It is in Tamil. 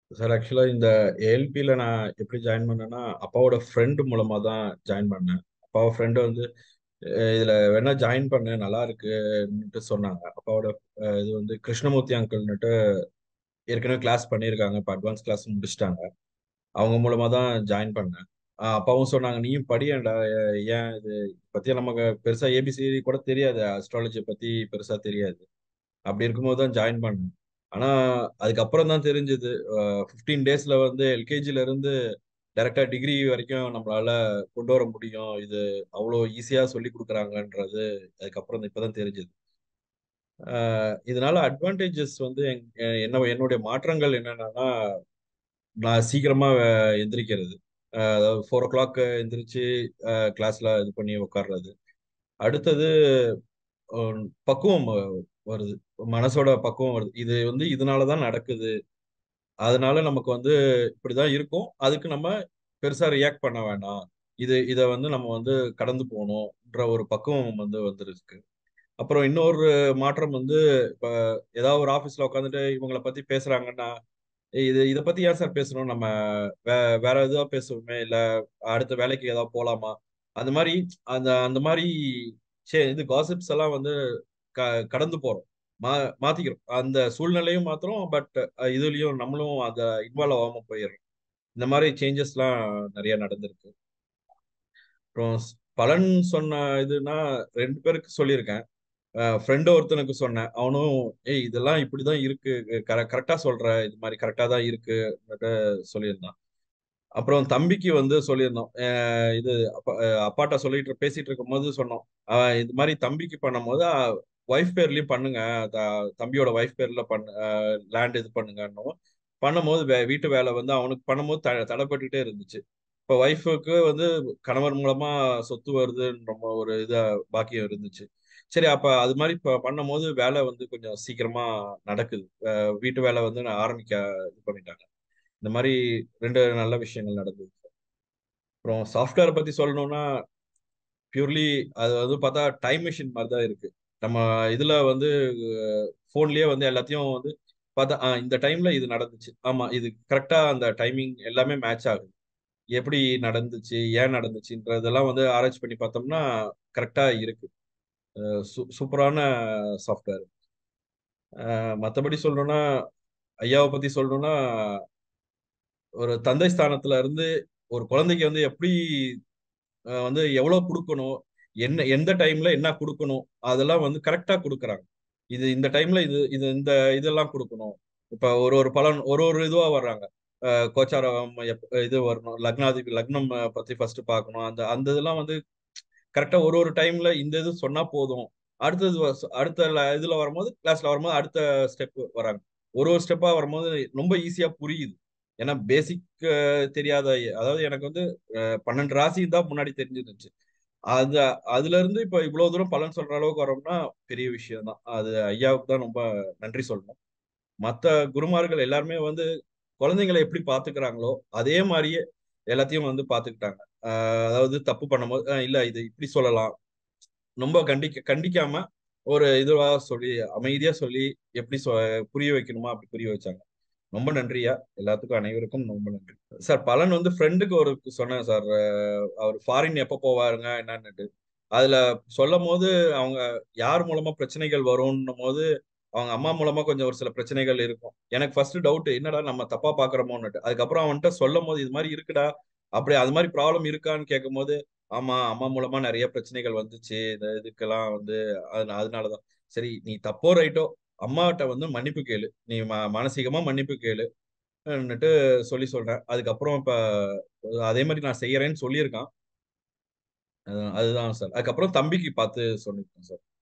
சார் ஆக்சுவலா இந்த ஏஎல்பியில் நான் எப்படி ஜாயின் பண்ணேன்னா அப்பாவோட ஃப்ரெண்டு மூலமா தான் ஜாயின் பண்ணேன் அப்பாவோட ஃப்ரெண்டு வந்து அஹ் இதுல வேணா ஜாயின் பண்ணு நல்லா இருக்குன்னுட்டு சொன்னாங்க அப்பாவோட அஹ் இது வந்து கிருஷ்ணமூர்த்தி அங்கிள்னுட்டு ஏற்கனவே கிளாஸ் பண்ணியிருக்காங்க இப்போ அட்வான்ஸ் கிளாஸ் முடிச்சிட்டாங்க அவங்க மூலமா தான் ஜாயின் பண்ணேன் அஹ் அப்பாவும் சொன்னாங்க நீயும் படியேன்டா அஹ் ஏன் இது பத்தி நமக்கு பெருசா ஏபிசிடி கூட தெரியாது அஸ்ட்ராலஜி பத்தி பெருசா தெரியாது அப்படி இருக்கும்போது தான் ஜாயின் பண்ணேன் ஆனா அதுக்கப்புறம் தான் தெரிஞ்சது ஃபிஃப்டீன் டேஸ்ல வந்து எல்கேஜில இருந்து டைரக்டா டிகிரி வரைக்கும் நம்மளால கொண்டு வர முடியும் இது அவ்வளோ ஈஸியா சொல்லி கொடுக்குறாங்கன்றது அதுக்கப்புறம் தான் இப்பதான் தெரிஞ்சது இதனால அட்வான்டேஜஸ் வந்து என்- என்ன என்னுடைய மாற்றங்கள் என்னென்னா நான் சீக்கிரமா அஹ், எந்திரிக்கிறது அஹ், அதாவது ஃபோர் ஓ கிளாக் எந்திரிச்சு கிளாஸ்ல இது பண்ணி உட்கார்றது அடுத்தது அஹ், பக்குவம் அஹ், வருது மனசோட பக்குவம் வருது இது வந்து இதனால தான் நடக்குது அதனால நமக்கு வந்து இப்படிதான் இருக்கும் அதுக்கு நம்ம பெருசா ரியாக்ட் பண்ண வேண்டாம் இது இதை வந்து நம்ம வந்து கடந்து போகணும்ன்ற ஒரு பக்குவம் வந்து வந்துருக்கு அப்புறம் இன்னொரு மாற்றம் வந்து இப்ப ஏதாவது ஒரு ஆபீஸ்ல உட்காந்துட்டு இவங்களை பத்தி பேசுறாங்கன்னா "ஏய், இது இதை பத்தி ஏன் சார் பேசணும் நம்ம வே வேற எதுவா பேசுவோமே இல்ல அடுத்த வேலைக்கு ஏதாவது போலாமா அந்த மாதிரி அந்த அந்த மாதிரி சே இது காசிப்ஸ் எல்லாம் வந்து க கடந்து போறோம் மா மாத்திக்கிறோம் அந்த சூழ்நிலையும் மாத்திரம் பட் இதுலயும் நம்மளும் அதை இன்வால்வ் ஆகாம போயிடுறோம் இந்த மாதிரி சேஞ்சஸ்லாம் நிறைய நடந்திருக்கு அப்புறம் ஸ்- பலன் சொன்ன இதுனா ரெண்டு பேருக்கு சொல்லியிருக்கேன் ஃப்ரெண்டு ஒருத்தனுக்கு சொன்னேன் அவனும் ஏய் இதெல்லாம் இப்படிதான் இருக்கு கரெக்டா சொல்ற இது மாதிரி கரெக்டா தான் இருக்கு சொல்லியிருந்தான் அப்புறம் தம்பிக்கு வந்து சொல்லியிருந்தோம் அஹ் இது அப்பா அஹ் அப்பாட்ட சொல்லிட்டு பேசிட்டு இருக்கும்போது சொன்னோம் அவன் இது மாதிரி தம்பிக்கு பண்ணும்போது ஒய்ஃப் பேர்லயும் பண்ணுங்க த- தம்பியோட ஒய்ஃப் பேர்ல பண்ணு லேண்ட் இது பண்ணுங்கன்னும் பண்ணும்போது வே- வீட்டு வேலை வந்து அவனுக்கு பண்ணும்போது த தடைப்பட்டுட்டே இருந்துச்சு இப்போ ஒய்ஃபுக்கு வந்து கணவர் மூலமா சொத்து வருதுன்ற ம- ஒரு இது பாக்கியம் இருந்துச்சு சரி அப்ப அது மாதிரி இப்ப பண்ணும்போது வேலை வந்து கொஞ்சம் சீக்கிரமா நடக்குது அஹ் வீட்டு வேலை வந்து நான் ஆரம்பிக்க இது பண்ணிட்டாங்க இந்த மாதிரி ரெண்டு நல்ல விஷயங்கள் நடந்தது அப்புறம் சாஃப்ட்வேர் பத்தி சொல்லணும்னா பியூர்லி அது வந்து பார்த்தா டைம் மிஷின் மாதிரி தான் இருக்கு நம்ம இதுல வந்து ஃபோன்லயே வந்து எல்லாத்தையும் வந்து பார்த்தா ஆ, இந்த டைம்ல இது நடந்துச்சு ஆமா இது கரெக்டா அந்த டைமிங் எல்லாமே மேட்ச் ஆகுது எப்படி நடந்துச்சு ஏன் நடந்துச்சுன்றதெல்லாம் வந்து ஆராய்ச்சி பண்ணி பார்த்தோம்னா கரெக்டா இருக்கு அஹ் சூ- சூப்பரான சாஃப்ட்வேர் மற்றபடி சொல்லணும்னா ஐயாவை பத்தி சொல்லணும்னா ஒரு தந்தை ஸ்தானத்துல இருந்து ஒரு குழந்தைக்கு வந்து எப்படி அஹ் வந்து எவ்வளவு கொடுக்கணும் என்ன எந்த டைம்ல என்ன கொடுக்கணும் அதெல்லாம் வந்து கரெக்டா கொடுக்குறாங்க இது இந்த டைம்ல இது இது இந்த இதெல்லாம் கொடுக்கணும் இப்ப ஒரு ஒரு பலன் ஒரு ஒரு இதுவா வர்றாங்க அஹ் கோச்சாரம் எப்- இது வரணும் லக்னாதிபதி லக்னம் அஹ், பத்தி ஃபர்ஸ்ட் பார்க்கணும் அந்த அந்த இதெல்லாம் வந்து கரெக்டா ஒரு ஒரு டைம்ல இந்த இது சொன்னா போதும் அடுத்தது வ- அடுத்த ல- இதுல வரும்போது கிளாஸ்ல வரும்போது அடுத்த ஸ்டெப் வராங்க ஒரு ஒரு ஸ்டெப்பா வரும்போது ரொம்ப ஈஸியா புரியுது ஏன்னா பேசிக் தெரியாத அதாவது எனக்கு வந்து அஹ், பன்னெண்டு ராசி தான் முன்னாடி தெரிஞ்சிருந்துச்சு அது அதுல இருந்து இப்ப இவ்வளவு தூரம் பலன் சொல்ற அளவுக்கு வரோம்னா பெரிய விஷயம் தான் அது ஐயாவுக்கு தான் ரொம்ப நன்றி சொல்லணும் மத்த குருமார்கள் எல்லாருமே வந்து குழந்தைங்களை எப்படி பாத்துக்கிறாங்களோ அதே மாதிரியே எல்லாத்தையும் வந்து பாத்துக்கிட்டாங்க ஆஹ் அதாவது தப்பு பண்ணும்போது "ஆஹ் இல்ல இது இப்படி சொல்லலாம் ரொம்ப கண்டிக்க கண்டிக்காம ஒரு இதுவா சொல்லி அமைதியா சொல்லி எப்படி சொ- புரிய வைக்கணுமா அப்படி புரிய வச்சாங்க ரொம்ப நன்றியா எல்லாத்துக்கும் அனைவருக்கும் ரொம்ப நன்றி சார் பலன் வந்து ஃப்ரெண்டுக்கு ஒரு சொன்னேன் சார் அவர் ஃபாரின் எப்போ போவாருங்க என்னன்னுட்டு அதுல சொல்லும் போது அவங்க யார் மூலமா பிரச்சனைகள் வரும்னும் போது அவங்க அம்மா மூலமா கொஞ்சம் ஒரு சில பிரச்சனைகள் இருக்கும் எனக்கு ஃபர்ஸ்ட் டவுட் என்னடா நம்ம தப்பா பாக்குறோமோன்னுட்டு அதுக்கப்புறம் அவன்கிட்ட சொல்லும் போது இது மாதிரி இருக்குடா அப்படி அது மாதிரி ப்ராப்ளம் இருக்கான்னு கேட்கும்போது ஆமா அம்மா மூலமா நிறைய பிரச்சனைகள் வந்துச்சு இந்த இதுக்கெல்லாம் வந்து அது அதனாலதான் சரி நீ தப்போ ரைட்டோ அம்மாட்ட வந்து மன்னிப்பு கேளு நீ ம- மானசீகமா மன்னிப்பு கேளு ன்னுட்டு சொல்லி சொல்றேன் அதுக்கப்புறம் இப்ப அதே மாதிரி நான் செய்யறேன்னு சொல்லியிருக்கான் அஹ் அதுதான் சார் அதுக்கப்புறம் தம்பிக்கு பார்த்து சொல்லியிருக்கேன் சார்